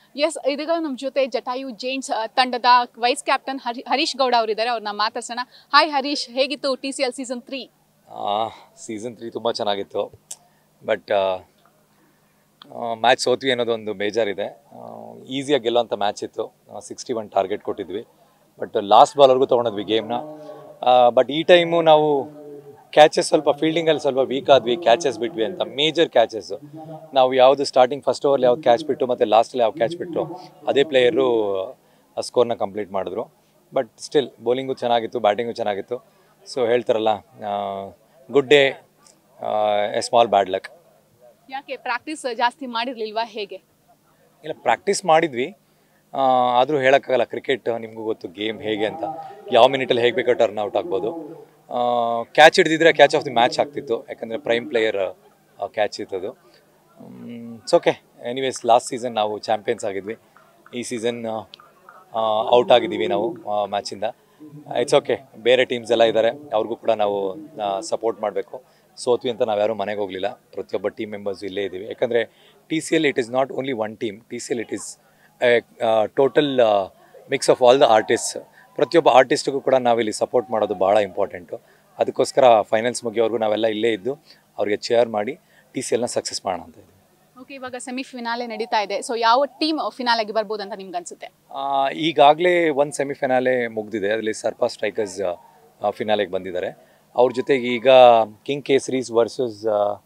S ಇದೀಗ ನಮ್ಮ ಜೊತೆ ಜಟಾಯು ಜೈಂಟ್ಸ್ ಆ, ತಂಡದ ವೈಸ್ ಕ್ಯಾಪ್ಟನ್ ಹರಿ ಹರೀಶ್ ಗೌಡ ಅವರಿದ್ದಾರೆ ಅವ್ರನ್ನ ಮಾತಾಡ್ಸೋಣ ಹಾಯ್ ಹರೀಶ್ ಹೇಗಿತ್ತು T C L season three season three ತುಂಬ ಚೆನ್ನಾಗಿತ್ತು ಬಟ್ ಮ್ಯಾಚ್ ಸೋತ್ವಿ ಅನ್ನೋದು ಒಂದು ಬೇಜಾರಿದೆ ಈಸಿಯಾಗಿ ಗೆಲ್ಲೋಂಥ ಮ್ಯಾಚ್ ಇತ್ತು ಸಿಕ್ಸ್ಟಿ ಒನ್ ಟಾರ್ಗೆಟ್ ಕೊಟ್ಟಿದ್ವಿ ಬಟ್ ಲಾಸ್ಟ್ ಬಾಲ್ವರೆಗೂ ತೊಗೊಂಡಿದ್ವಿ ಗೇಮ್ನ ಬಟ್ ಈ ಟೈಮು ನಾವು ಕ್ಯಾಚಸ್ ಸ್ವಲ್ಪ ಫೀಲ್ಡಿಂಗಲ್ಲಿ ಸ್ವಲ್ಪ ವೀಕ್ ಆದ್ವಿ ಕ್ಯಾಚಸ್ ಬಿಟ್ವಿ ಅಂತ ಮೇಜರ್ ಕ್ಯಾಚಸ್ ನಾವು ಯಾವುದು ಸ್ಟಾರ್ಟಿಂಗ್ ಫಸ್ಟ್ ಓವರ್ಲಿ ಯಾವ್ದು ಕ್ಯಾಚ್ ಬಿಟ್ಟು ಮತ್ತು ಲಾಸ್ಟಲ್ಲಿ ಯಾವ ಕ್ಯಾಚ್ ಬಿಟ್ಟು ಅದೇ ಪ್ಲೇಯರು ಆ ಸ್ಕೋರ್ನ ಕಂಪ್ಲೀಟ್ ಮಾಡಿದ್ರು ಬಟ್ ಸ್ಟಿಲ್ ಬೌಲಿಂಗು ಚೆನ್ನಾಗಿತ್ತು ಬ್ಯಾಟಿಂಗು ಚೆನ್ನಾಗಿತ್ತು ಸೊ ಹೇಳ್ತಾರಲ್ಲ good day a small bad luck ಯಾಕೆ ಪ್ರಾಕ್ಟೀಸ್ ಜಾಸ್ತಿ ಮಾಡಿರ್ಲಿಲ್ವಾ ಹೇಗೆ ಇಲ್ಲ ಪ್ರಾಕ್ಟೀಸ್ ಮಾಡಿದ್ವಿ ಆದರೂ ಹೇಳೋಕ್ಕಾಗಲ್ಲ ಕ್ರಿಕೆಟ್ ನಿಮಗೂ ಗೊತ್ತು ಗೇಮ್ ಹೇಗೆ ಅಂತ ಯಾವ ಮಿನಿಟಲ್ಲಿ ಹೇಗೆ ಬೇಕೋ ಟರ್ನ್ ಔಟ್ ಆಗ್ಬೋದು ಕ್ಯಾಚ್ ಹಿಡಿದಿದ್ರೆ ಕ್ಯಾಚ್ ಆಫ್ ದಿ ಮ್ಯಾಚ್ ಆಗ್ತಿತ್ತು ಯಾಕಂದರೆ ಪ್ರೈಮ್ ಪ್ಲೇಯರ್ ಕ್ಯಾಚ್ ಇತ್ತದು it's okay anyways last season ನಾವು ಚಾಂಪಿಯನ್ಸ್ ಆಗಿದ್ವಿ ಈ ಸೀಸನ್ ಔಟ್ ಆಗಿದ್ದೀವಿ ನಾವು ಮ್ಯಾಚಿಂದ ಇಟ್ಸ್ ಓಕೆ ಬೇರೆ ಟೀಮ್ಸ್ ಎಲ್ಲ ಇದ್ದಾರೆ ಅವ್ರಿಗೂ ಕೂಡ ನಾವು ಸಪೋರ್ಟ್ ಮಾಡಬೇಕು ಸೋತ್ವಿ ಅಂತ ನಾವ್ಯಾರೂ ಮನೆಗೆ ಹೋಗಲಿಲ್ಲ ಪ್ರತಿಯೊಬ್ಬ ಟೀಮ್ ಮೆಂಬರ್ಸ್ ಇಲ್ಲೇ ಇದ್ದೀವಿ ಯಾಕಂದರೆ T C L it is not only one team T C L it is total mix of all the artist ಪ್ರತಿಯೊಬ್ಬ ಆರ್ಟಿಸ್ಟಿಗೂ ಕೂಡ ನಾವಿಲ್ಲಿ ಸಪೋರ್ಟ್ ಮಾಡೋದು ಭಾಳ ಇಂಪಾರ್ಟೆಂಟು ಅದಕ್ಕೋಸ್ಕರ ಫೈನಲ್ಸ್ ಮುಗಿಯೋವರೆಗೂ ನಾವೆಲ್ಲ ಇಲ್ಲೇ ಇದ್ದು ಅವ್ರಿಗೆ ಚೇರ್ ಮಾಡಿ ಟಿ ಸಿ ಎಲ್ನ ಸಕ್ಸಸ್ ಮಾಡೋಣ ಅಂತ ಇದ್ದೀವಿ ಓಕೆ ಇವಾಗ ಸೆಮಿ ಫಿನಾಲೆ ನಡೀತಾ ಇದೆ ಸೊ ಯಾವ ಟೀಮ್ ಫಿನಾಲೆಗೆ ಬರ್ಬೋದು ಅಂತ ನಿಮ್ಗೆ ಅನ್ಸುತ್ತೆ ಈಗಾಗಲೇ ಒಂದು ಸೆಮಿಫೈನಾಲೆ ಮುಗಿದಿದೆ ಅದರಲ್ಲಿ ಸರ್ಪಾ ಸ್ಟ್ರೈಕರ್ಸ್ ಫಿನಾಲೆಗೆ ಬಂದಿದ್ದಾರೆ ಅವ್ರ ಜೊತೆಗೆ ಈಗ king Kesaris versus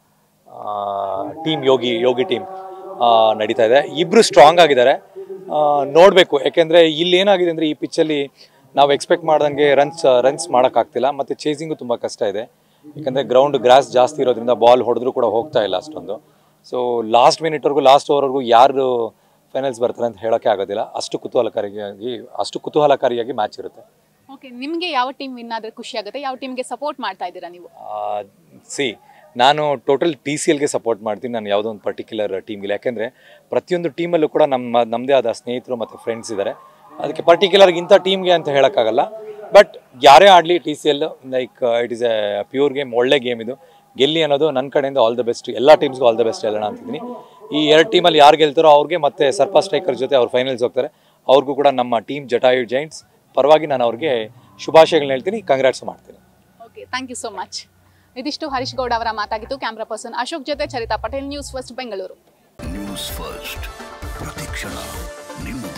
team Yogi Yogi team ನಡೀತಾ ಇದೆ ಇಬ್ಬರು ಸ್ಟ್ರಾಂಗ್ ಆಗಿದ್ದಾರೆ ನೋಡಬೇಕು ಯಾಕೆಂದರೆ ಇಲ್ಲಿ ಏನಾಗಿದೆ ಅಂದರೆ ಈ ಪಿಚ್ಚಲ್ಲಿ ನಾವು ಎಕ್ಸ್ಪೆಕ್ಟ್ ಮಾಡ್ದಂಗೆ ರನ್ಸ್ ರನ್ಸ್ ಮಾಡೋಕ್ಕಾಗ್ತಿಲ್ಲ ಮತ್ತು ಚೇಸಿಂಗು ತುಂಬ ಕಷ್ಟ ಇದೆ ಯಾಕಂದರೆ ಗ್ರೌಂಡ್ ಗ್ರಾಸ್ ಜಾಸ್ತಿ ಇರೋದ್ರಿಂದ ಬಾಲ್ ಹೊಡೆದ್ರೂ ಕೂಡ ಹೋಗ್ತಾ ಇಲ್ಲ ಅಷ್ಟೊಂದು ಸೊ ಲಾಸ್ಟ್ ಮಿನಿಟ್ವರೆಗೂ ಲಾಸ್ಟ್ ಓವರ್ವರೆಗೂ ಯಾರು ಫೈನಲ್ಸ್ ಬರ್ತಾರೆ ಅಂತ ಹೇಳೋಕ್ಕೆ ಆಗೋದಿಲ್ಲ ಅಷ್ಟು ಕುತೂಹಲಕಾರಿಯಾಗಿ ಅಷ್ಟು ಕುತೂಹಲಕಾರಿಯಾಗಿ ಮ್ಯಾಚ್ ಇರುತ್ತೆ ಓಕೆ ನಿಮಗೆ ಯಾವ ಟೀಮ್ ವಿನ್ ಆದ್ರೆ ಖುಷಿ ಆಗುತ್ತೆ ಯಾವ ಟೀಮ್ಗೆ ಸಪೋರ್ಟ್ ಮಾಡ್ತಾ ಇದ್ದೀರಾ ನೀವು ಸಿ ನಾನು ಟೋಟಲ್ ಟಿ ಸಿ ಎಲ್ಗೆ ಸಪೋರ್ಟ್ ಮಾಡ್ತೀನಿ ನಾನು ಯಾವುದೋ ಒಂದು ಪರ್ಟಿಕ್ಯುಲರ್ ಟೀಮ್ಗಿಲ್ಲ ಯಾಕೆಂದರೆ ಪ್ರತಿಯೊಂದು ಟೀಮಲ್ಲೂ ಕೂಡ ನಮ್ಮ ನಮ್ಮದೇ ಆದ ಸ್ನೇಹಿತರು ಮತ್ತು ಫ್ರೆಂಡ್ಸ್ ಇದ್ದಾರೆ ಅದಕ್ಕೆ ಪರ್ಟಿಕ್ಯುಲರ್ ಇಂಥ ಟೀಮ್ಗೆ ಅಂತ ಹೇಳೋಕ್ಕಾಗಲ್ಲ ಬಟ್ ಯಾರೇ ಆಡಲಿ T C L like it is a pure game ಒಳ್ಳೆ ಗೇಮ್ ಇದು ಗೆಲ್ಲಿ ಅನ್ನೋದು ನನ್ನ ಕಡೆಯಿಂದ ಆಲ್ ದ ಬೆಸ್ಟ್ ಎಲ್ಲ ಟೀಮ್ಸ್ಗೂ ಆಲ್ ದ ಬೆಸ್ಟ್ ಹೇಳೋಣ ಅಂತಿದ್ದೀನಿ ಈ ಎರಡು ಟೀಮಲ್ಲಿ ಯಾರು ಗೆಲ್ತಾರೋ ಅವ್ರಿಗೆ ಮತ್ತೆ ಸರ್ಪಾ ಸ್ಟ್ರೈಕರ್ ಜೊತೆ ಅವ್ರು ಫೈನಲ್ಸ್ ಹೋಗ್ತಾರೆ ಅವ್ರಿಗೂ ಕೂಡ ನಮ್ಮ ಟೀಮ್ ಜಟಾಯು ಜೈಂಟ್ಸ್ ಪರವಾಗಿ ನಾನು ಅವ್ರಿಗೆ ಶುಭಾಶಯಗಳನ್ನ ಹೇಳ್ತೀನಿ ಕಂಗ್ರಾಟ್ಸ್ ಮಾಡ್ತೀನಿ okay thank you so much ಇದಿಷ್ಟು ಹರೀಶ್ ಗೌಡ ಅವರ ಮಾತಾಗಿತ್ತು ಕ್ಯಾಮ್ರಾ ಪರ್ಸನ್ ಅಶೋಕ್ ಜೊತೆ Charitha Patel news first Bengaluru news first ಪ್ರತಿಕ್ಷಣ ನಿಮ್ಮ